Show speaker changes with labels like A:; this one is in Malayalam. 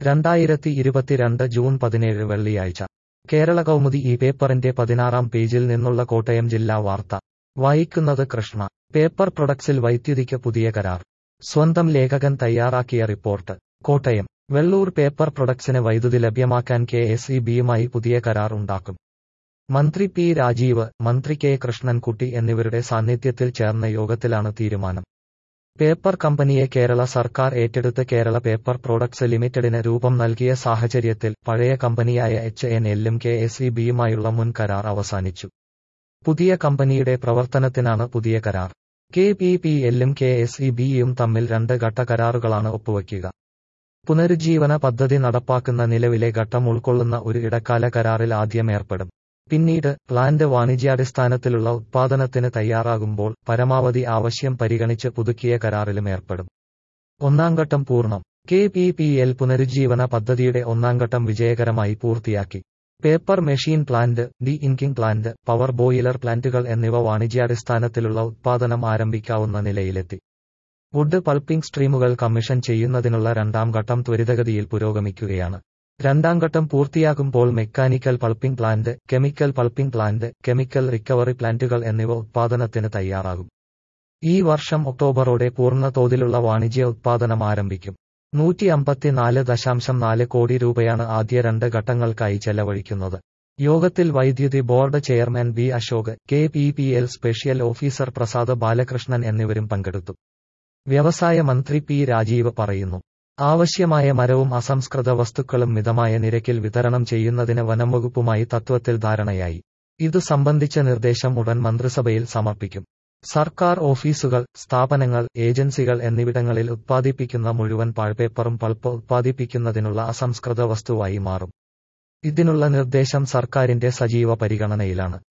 A: രണ്ടായിരത്തി ഇരുപത്തിരണ്ട് ജൂൺ പതിനേഴ് വെള്ളിയാഴ്ച കേരള കൗമുദി ഈ പേപ്പറിന്റെ പതിനാറാം പേജിൽ നിന്നുള്ള കോട്ടയം ജില്ലാ വാർത്ത വായിക്കുന്നത് കൃഷ്ണ പേപ്പർ പ്രൊഡക്ട്സിൽ വൈദ്യുതിക്ക് പുതിയ കരാർ സ്വന്തം ലേഖകൻ തയ്യാറാക്കിയ റിപ്പോർട്ട് കോട്ടയം വെള്ളൂർ പേപ്പർ പ്രൊഡക്ട്സിന് വൈദ്യുതി ലഭ്യമാക്കാൻ കെ എസ് ഇ ബിയുമായി പുതിയ കരാർ ഉണ്ടാക്കും മന്ത്രി പി രാജീവ് മന്ത്രി കെ കൃഷ്ണൻകുട്ടി എന്നിവരുടെ സാന്നിധ്യത്തിൽ ചേർന്ന യോഗത്തിലാണ് തീരുമാനം പേപ്പർ കമ്പനിയെ കേരള സർക്കാർ ഏറ്റെടുത്ത് കേരള പേപ്പർ പ്രോഡക്ട്സ് ലിമിറ്റഡിന് രൂപം നൽകിയ സാഹചര്യത്തിൽ പഴയ കമ്പനിയായ എച്ച് എൻ എല്ലും കെ എസ് ഇ ബിയുമായുള്ള മുൻ കരാർ അവസാനിച്ചു പുതിയ കമ്പനിയുടെ പ്രവർത്തനത്തിനാണ് പുതിയ കരാർ കെ പി പി എല്ലും കെ എസ് ഇ ബിയും തമ്മിൽ രണ്ട് ഘട്ട കരാറുകളാണ് ഒപ്പുവയ്ക്കുക പുനരുജ്ജീവന പദ്ധതി നടപ്പാക്കുന്ന നിലവിലെ ഘട്ടം ഉൾക്കൊള്ളുന്ന ഒരു ഇടക്കാല കരാറിൽ ആദ്യം ഏർപ്പെടും പിന്നീട് പ്ലാന്റ് വാണിജ്യാടിസ്ഥാനത്തിലുള്ള ഉത്പാദനത്തിന് തയ്യാറാകുമ്പോൾ പരമാവധി ആവശ്യം പരിഗണിച്ച് പുതുക്കിയ കരാറിലും ഏർപ്പെടും ഒന്നാം ഘട്ടം പൂർണ്ണം കെ പി പി എൽ പുനരുജ്ജീവന പദ്ധതിയുടെ ഒന്നാം ഘട്ടം വിജയകരമായി പൂർത്തിയാക്കി paper machine plant deinking plant power boiler പ്ലാന്റുകൾ എന്നിവ വാണിജ്യാടിസ്ഥാനത്തിലുള്ള ഉത്പാദനം ആരംഭിക്കാവുന്ന നിലയിലെത്തി വുഡ് പൾപ്പിംഗ് സ്ട്രീമുകൾ കമ്മീഷൻ ചെയ്യുന്നതിനുള്ള രണ്ടാം ഘട്ടം ത്വരിതഗതിയിൽ പുരോഗമിക്കുകയാണ് രണ്ടാം ഘട്ടം പൂർത്തിയാകുമ്പോൾ mechanical pulping plant chemical pulping plant chemical recovery പ്ലാന്റുകൾ എന്നിവ ഉത്പാദനത്തിന് തയ്യാറാകും ഈ വർഷം ഒക്ടോബറോടെ പൂർണ്ണ തോതിലുള്ള വാണിജ്യ ഉത്പാദനം ആരംഭിക്കും നൂറ്റി അമ്പത്തിനാല് ദശാംശം നാല് കോടി രൂപയാണ് ആദ്യ രണ്ട് ഘട്ടങ്ങൾക്കായി ചെലവഴിക്കുന്നത് യോഗത്തിൽ വൈദ്യുതി board chairman B Ashok K P P L special officer Prasad Balakrishnan എന്നിവരും പങ്കെടുത്തു വ്യവസായ മന്ത്രി പി രാജീവ് പറയുന്നു ആവശ്യമായ മരവും അസംസ്കൃത വസ്തുക്കളും മിതമായ നിരക്കിൽ വിതരണം ചെയ്യുന്നതിന് വനംവകുപ്പുമായി തത്വത്തിൽ ധാരണയായി ഇതു സംബന്ധിച്ച നിർദ്ദേശം ഉടൻ മന്ത്രിസഭയിൽ സമർപ്പിക്കും സർക്കാർ ഓഫീസുകൾ സ്ഥാപനങ്ങൾ ഏജൻസികൾ എന്നിവിടങ്ങളിൽ ഉത്പാദിപ്പിക്കുന്ന മുഴുവൻ പാഴ്പേപ്പറും പൾപ്പ് ഉത്പാദിപ്പിക്കുന്നതിനുള്ള അസംസ്കൃത വസ്തുവായി മാറും ഇതിനുള്ള നിർദ്ദേശം സർക്കാരിന്റെ സജീവ പരിഗണനയിലാണ്